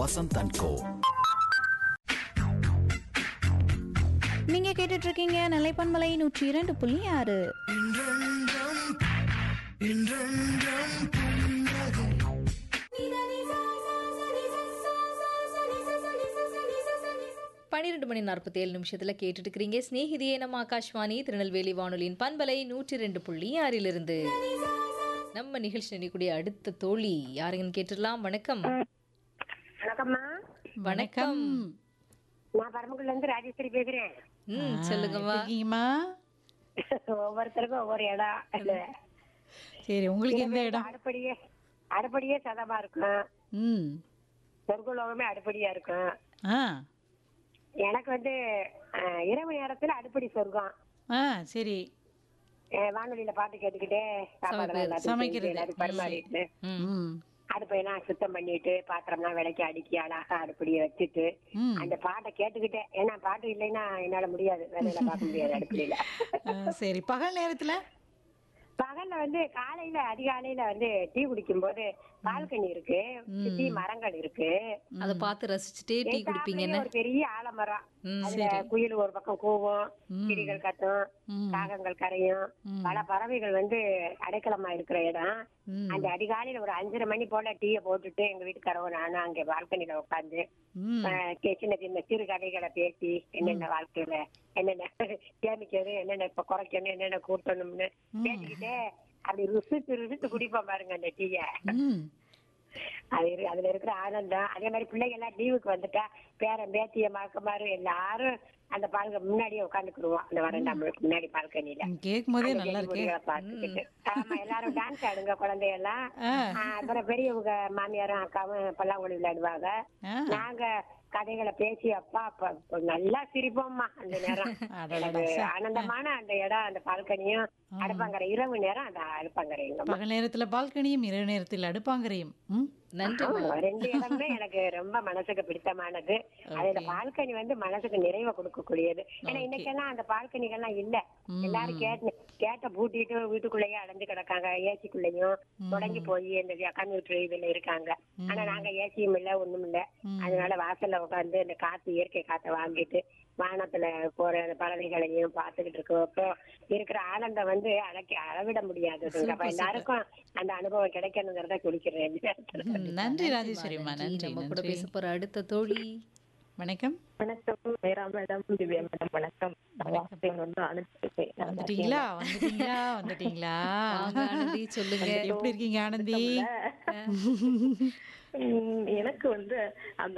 Vasanth and கோ நீங்க கேட்டுட்டு இருக்கீங்க நிலைப்பன்மலை நூற்றி இரண்டு புள்ளி ஆறு பன்னிரெண்டு மணி நாற்பத்தி ஏழு நிமிஷத்துல கேட்டுட்டு இருக்கிறீங்க ஸ்நேகிதியே நம்ம ஆகாஷ்வாணி திருநெல்வேலி வானொலியின் பண்பலை நூற்றி ரெண்டு புள்ளி ஆறிலிருந்து நம்ம நிகழ்ச்சி நினைக்கூடிய அடுத்த தோழி யாருங்கன்னு கேட்டுடலாம் வணக்கம் வணக்கம்மா வணக்கம் நான் பரமக்குடில இருந்து ராஜேஸ்வரி பேசுறேன் ம் சொல்லுங்கம்மா இருக்கீங்கம்மா ஒவ்வொருத்தருக்கும் ஒவ்வொரு இடம் சரி உங்களுக்கு எந்த இடம் அடுப்படியே அடுப்படியே சதமா இருக்கும் ம் சொர்க்கலோகமே அடுப்படியா இருக்கும் ஆ எனக்கு வந்து அஹ், இரவு நேரத்துல அடுப்படி சொர்க்கம் ஆ சரி அஹ், வானொலியில பாட்டு கேட்டுக்கிட்டே சாப்பாடு எல்லாத்தையும் சமைக்கிறது. செஞ்சு எல்லாத்தையும் பரிமாறிட்டு ம் அடுப்பையெல்லாம் சுத்தம் பண்ணிட்டு பாத்திரம்லாம் விளக்கி அடுக்கி அழகா அடுப்படியை வச்சுட்டு ம் அந்த பாட்டை கேட்டுக்கிட்டே ஏன்னா பாட்டு இல்லைன்னா என்னால முடியாது வேலையில பார்க்க முடியாது அடுப்படியில ஆ, சரி பகல் நேரத்துல பகல்ல வந்து காலையில அதிகாலையில வந்து டீ குடிக்கும் போது பால்கனி இருக்கு சுத்தி மரங்கள் இருக்கு அதை பார்த்து ரசிச்சுட்டே டீ குடிப்பீங்கன்னு ஒரு பெரிய ஆலமரம் ம், அதுல குயில் ஒரு பக்கம் கூவும் கிளிகள் கத்தும் ம். காகங்கள் கரையும் பல பறவைகள் வந்து அடைக்கலமா இருக்கிற இடம் ம். அந்த அதிகாலையில ஒரு அஞ்சரை மணி போல டீயை போட்டுட்டு எங்க வீட்டுக்காரவங்க நானும் அங்க பால்கனில உட்காந்து ம் சின்ன சின்ன சிறு கதைகளை பேசி என்னென்ன வாழ்க்கையில என்னென்ன சேமிக்கிறது என்னென்ன இப்ப குறைக்கணும் என்னென்ன கூட்டணும்னு பேசிக்கிட்டே அப்படி ருசித்து ருசித்து குடிப்போம் பாருங்க அந்த டீய ம் அது இரு- அதுல இருக்கிற ஆனந்தம் அதே மாதிரி பிள்ளைங்க எல்லாம் லீவுக்கு வந்துட்டா பேரன் பேத்திய மறக்கமாறு எல்லாரும் அந்த பால்க முன்னாடியே உட்காந்துக்குருவோம் அந்த வரண்டா முன்னாடி பால்கனியில கேட்கும் போதே அந்த நல்லா செடி இருக்கே கொடிகளை பார்த்துக்கிட்டு. ஆமா எல்லாரும் டான்ஸ் ஆடுங்க குழந்தையெல்லாம் ஆ. ஆ, அப்புறம் பெரியவங்க மாமியாரும் அக்காவும் பல்லாங்குழி விளையாடுவாங்க ஆ. நாங்க கதைகளை பேசி அப்பா அப்பா அப்பா நல்லா சிரிப்போம்மா அந்த நேரம் அடடடா, எனக்கு சே. ஆனந்தமான அந்த இடம் அந்த பால்கனியும் அடுப்பாங்கரை இரவு நேரம் அந்த அடுப்பாங்கரை எங்கம்மா பகல் நேரத்துல பால்கனியும் இரவு நேரத்தில் அடுப்பாங்கரையும் ம் நன்றி ஆமா, ரெண்டு இடமே எனக்கு ரொம்ப மனசுக்கு பிடித்தமானது அதுல பால்கனி வந்து மனசுக்கு நிறைவை கொடுக்கக்கூடியது ஏன்னா இன்னைக்கெல்லாம் அந்த பால்கனிகள்லாம் இல்ல எல்லாரும் கேட்ட கேட்ட பூட்டிட்டு வீட்டுக்குள்ளேயே அடைஞ்சு கிடக்காங்க ஏசிக்குள்ளேயும் தொடங்கி போய் இந்த கம்ப்யூட்டர் இதுல இருக்காங்க ஆனா நாங்க ஏசியும் இல்ல ஒண்ணும் இல்ல அதனால வாசல்ல உட்கார்ந்து இந்த காத்து இயற்கை காத்தை வாங்கிட்டு வானத்துல போற அந்த பறவைகளையும் பார்த்துக்கிட்டு இருக்கோம் இருக்கிற ஆனந்தம் வந்து அழைக்க அளவிட முடியாதுங்க அப்ப எல்லாருக்கும் அந்த அனுபவம் கிடைக்கணுங்கிறத குடிக்கிறேன் இந்த நேரத்துல. ம், நன்றி ராஜேஸ்வரிம்மா நன்றி நம்ம கூட நன்றி பேச போற அடுத்த தோழி வணக்கம் வணக்கம் மேரா மேடம் திவ்யா மேடம் வணக்கம் நான் வாசகம் வந்து அனுப்பிச்சிருக்கேன் நல்லா வந்துட்டீங்களா வந்துட்டீங்களா வந்துட்டீங்களா வாங்க ஆனந்தி சொல்லுங்க எப்படி இருக்கீங்க ஆனந்தி இருக்கீங்களா? உம், எனக்கு வந்து அந்த